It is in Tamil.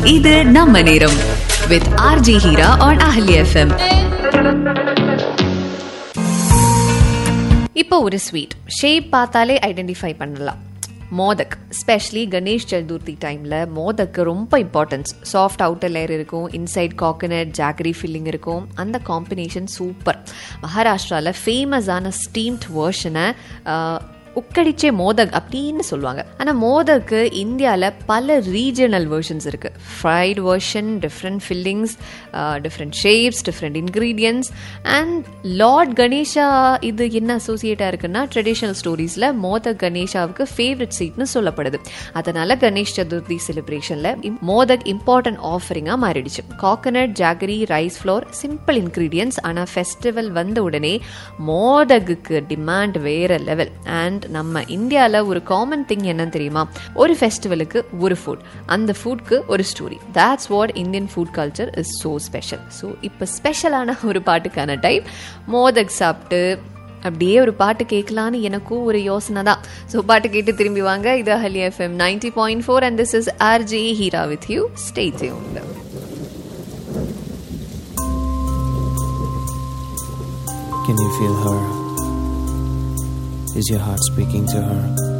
இது நம்ம நேரம் வித் ஆர்ஜி ஹீரா ஆன் அஹலி எஃப்எம் இப்போ ஒரு ஸ்வீட் ஷேப் பார்த்தாலே ஐடென்டிஃபை பண்ணலாம் மோதக் ஸ்பெஷலி கணேஷ் சதுர்த்தி டைமில் மோதக்கு ரொம்ப இம்பார்ட்டன்ஸ் சாஃப்ட் அவுட்டர் லேயர் இருக்கும் இன்சைட் காக்கனட் ஜாகரி ஃபில்லிங் இருக்கும் அந்த காம்பினேஷன் சூப்பர் மகாராஷ்டிராவில் ஃபேமஸான ஸ்டீம்ட் வேர்ஷனை உக்கடிச்சே மோதக் அப்படின்னு சொல்லுவாங்க ஆனால் மோதக்கு இந்தியாவில் பல ரீஜனல் வெர்ஷன்ஸ் இருக்குது fried version different fillings different shapes different ingredients and Lord Ganesha இது என்ன அசோசியேட்டாக இருக்குன்னா ட்ரெடிஷ்னல் ஸ்டோரிஸில் மோதக் கணேஷாவுக்கு ஃபேவரட் சீட்னு சொல்லப்படுது அதனால கணேஷ் சதுர்த்தி செலிப்ரேஷனில் மோதக் இம்பார்ட்டன்ட் ஆஃபரிங்காக மாறிடுச்சு coconut jaggery rice flour simple ingredients ஆனால் ஃபெஸ்டிவல் வந்த உடனே மோதகுக்கு டிமாண்ட் வேற லெவல் அண்ட் நம்ம இந்தியாவில் ஒரு காமன் திங் என்னன்னு தெரியுமா ஒரு ஃபெஸ்டிவலுக்கு ஒரு ஃபுட் அந்த ஃபுட்க்கு ஒரு story that's what Indian food culture is so special so இப்போ ஸ்பெஷலான ஒரு பாட்டுக்கான டைம் மோதக் சாப்பிட்டு அப்படியே ஒரு பாட்டு கேட்கலான்னு எனக்கும் ஒரு யோசனை தான் ஸோ பாட்டு கேட்டு திரும்பி வாங்க இது ஹலி FM ninety point four and this is RG Heera with you stay tuned Can you feel her? Is your heart speaking to her?